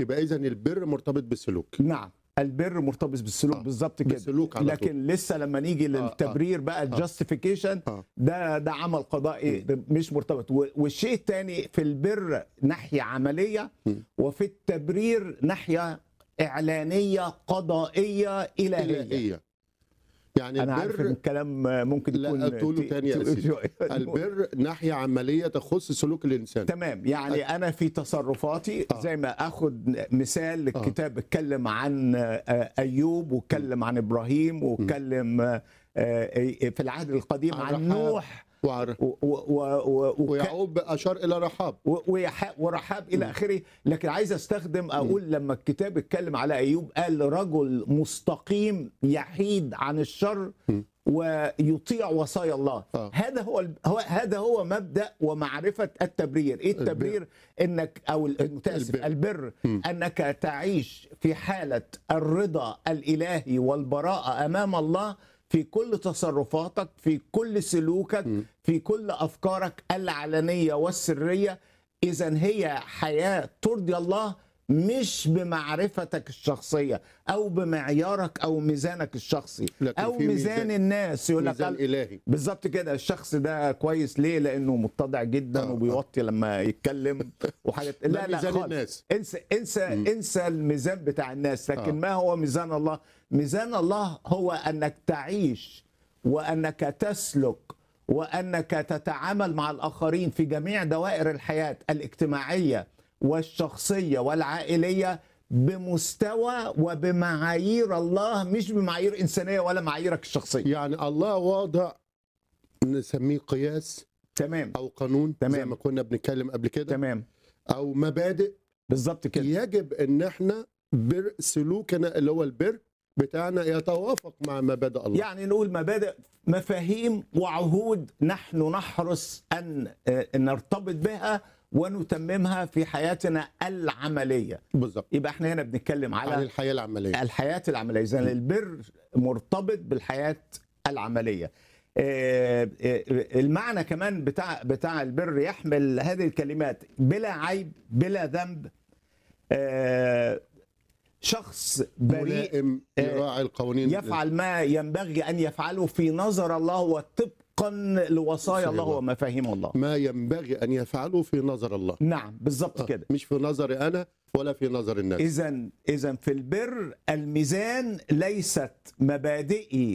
يبقى اذا البر مرتبط بالسلوك نعم البر مرتبط بالسلوك آه، بالظبط كده بالسلوك على طول لكن لسه لما نيجي آه. للتبرير بقى الجاستيفيكيشن آه. ده ده عمل قضائي مش مرتبط و- والشيء الثاني في البر ناحيه عمليه م. وفي التبرير ناحيه اعلانيه قضائيه الهيه الهيه يعني انا عارف ان البر الكلام ممكن لا، يكون تقوله ت- تاني يا ت- أسيس. شوية. البر ناحيه عمليه تخص سلوك الانسان تمام يعني انا في تصرفاتي آه. زي ما اخد مثال الكتاب اتكلم عن آه، ايوب واتكلم عن ابراهيم واتكلم آه، آه، في العهد القديم عن عن رحاب. نوح وعر- و- و- و- و- وك- ويعقوب اشار الى رحاب و- ويح- ورحاب الى اخره لكن عايز استخدم اقول لما الكتاب اتكلم على ايوب قال رجل مستقيم يحيد عن الشر ويطيع وصايا الله آه. هذا هو ال- هو هذا هو مبدا ومعرفه التبرير ايه التبرير انك او ال- متاسف البر. البر مم. انك تعيش في حاله الرضا الالهي والبراءه امام الله في كل تصرفاتك في كل سلوكك في كل افكارك العلنيه والسريه اذا هي حياه ترضي الله مش بمعرفتك الشخصيه او بمعيارك او ميزانك الشخصي لكن او في ميزان ميزان- الناس يقول لك ميزان قال- الهي بالظبط كده الشخص ده كويس ليه لانه متضع جدا آه، آه. وبيوطي لما يتكلم وحاجات لا لا ميزان خالص الناس. انسى انسى انسى الميزان بتاع الناس لكن آه. ما هو ميزان الله ميزان الله هو انك تعيش وانك تسلك وانك تتعامل مع الاخرين في جميع دوائر الحياه الاجتماعيه والشخصيه والعائليه بمستوى وبمعايير الله مش بمعايير انسانيه ولا معاييرك الشخصيه يعني الله واضع نسميه قياس تمام او قانون زي تمام. ما كنا بنتكلم قبل كده تمام او مبادئ بالظبط كده يجب ان احنا بر سلوكنا اللي هو البر بتاعنا يتوافق مع مبادئ الله يعني نقول مبادئ مفاهيم وعهود نحن نحرص ان آه، نرتبط بها ونتممها في حياتنا العمليه بالظبط يبقى احنا هنا بنتكلم عن على الحياه العمليه الحياه العمليه اذا البر مرتبط بالحياه العمليه آه، آه، المعنى كمان بتاع بتاع البر يحمل هذه الكلمات بلا عيب بلا ذنب آه، شخص بريء ملائم آه، يراعي القوانين يفعل ما ينبغي ان يفعله في نظر الله وطبقا لوصايا الله الله. ومفاهيم الله ما ينبغي ان يفعله في نظر الله نعم بالظبط آه، كده مش في نظري انا ولا في نظر الناس اذا اذا في البر الميزان ليست مبادئي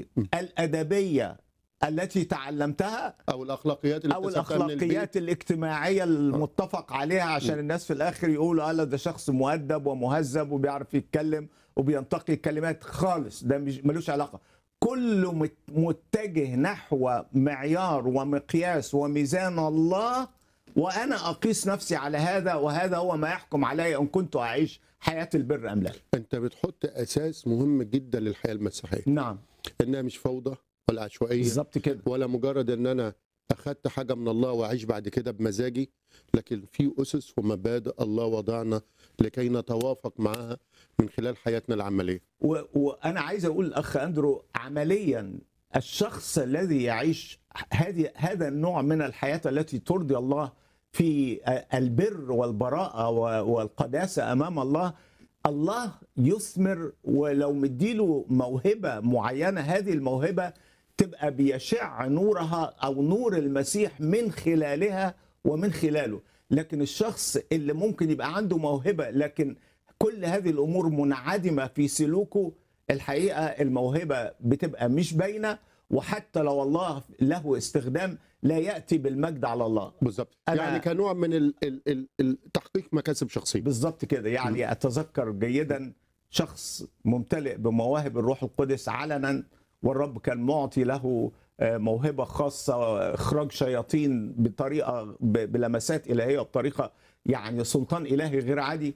الادبيه التي تعلمتها او الاخلاقيات اللي او اكتسبتها من البيت. الاخلاقيات الاجتماعيه المتفق عليها عشان الناس في الاخر يقولوا اه ده شخص مؤدب ومهذب وبيعرف يتكلم وبينتقي الكلمات خالص ده مش ملوش علاقه كله مت- متجه نحو معيار ومقياس وميزان الله وانا اقيس نفسي على هذا وهذا هو ما يحكم علي ان كنت اعيش حياه البر ام لا انت بتحط اساس مهم جدا للحياه المسيحيه نعم انها مش فوضى ولا عشوائيه بالظبط كده ولا مجرد ان انا اخدت حاجه من الله واعيش بعد كده بمزاجي لكن في اسس ومبادئ الله وضعنا لكي نتوافق معها من خلال حياتنا العمليه و- وانا عايز اقول الاخ اندرو عمليا الشخص الذي يعيش هذه هذا النوع من الحياه التي ترضي الله في البر والبراءه و- والقداسه امام الله الله يثمر ولو مديله موهبه معينه هذه الموهبه تبقى بيشع نورها او نور المسيح من خلالها ومن خلاله لكن الشخص اللي ممكن يبقى عنده موهبه لكن كل هذه الامور منعدمه في سلوكه الحقيقه الموهبه بتبقى مش باينه وحتى لو الله له استخدام لا ياتي بالمجد على الله بالظبط أنا- يعني كنوع من ال- ال- ال- ال- تحقيق مكاسب شخصيه بالظبط كده يعني اتذكر جيدا شخص ممتلئ بمواهب الروح القدس علنا والرب كان معطي له آه، موهبه خاصه اخراج شياطين بطريقه ب- بلمسات الهيه بطريقه يعني سلطان الهي غير عادي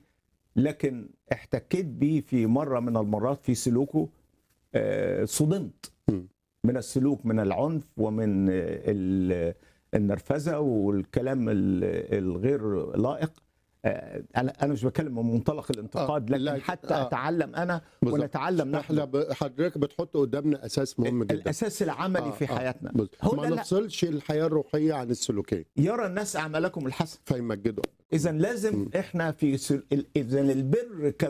لكن احتكيت بيه في مره من المرات في سلوكه آه، صدمت مم. من السلوك من العنف ومن ال- النرفزه والكلام ال- الغير لائق آه، انا انا مش بتكلم من منطلق الانتقاد آه، لكن لا، حتى آه. اتعلم انا بالظبط. ونتعلم احنا نحن ب- حضرتك بتحط قدامنا اساس مهم جدا الاساس العملي آه، في آه، حياتنا بالظبط. هو ما ده لا- نفصلش الحياه الروحيه عن السلوكيه يرى الناس اعمالكم الحسنه فيمجدوا اذا لازم احنا في سل... اذا البر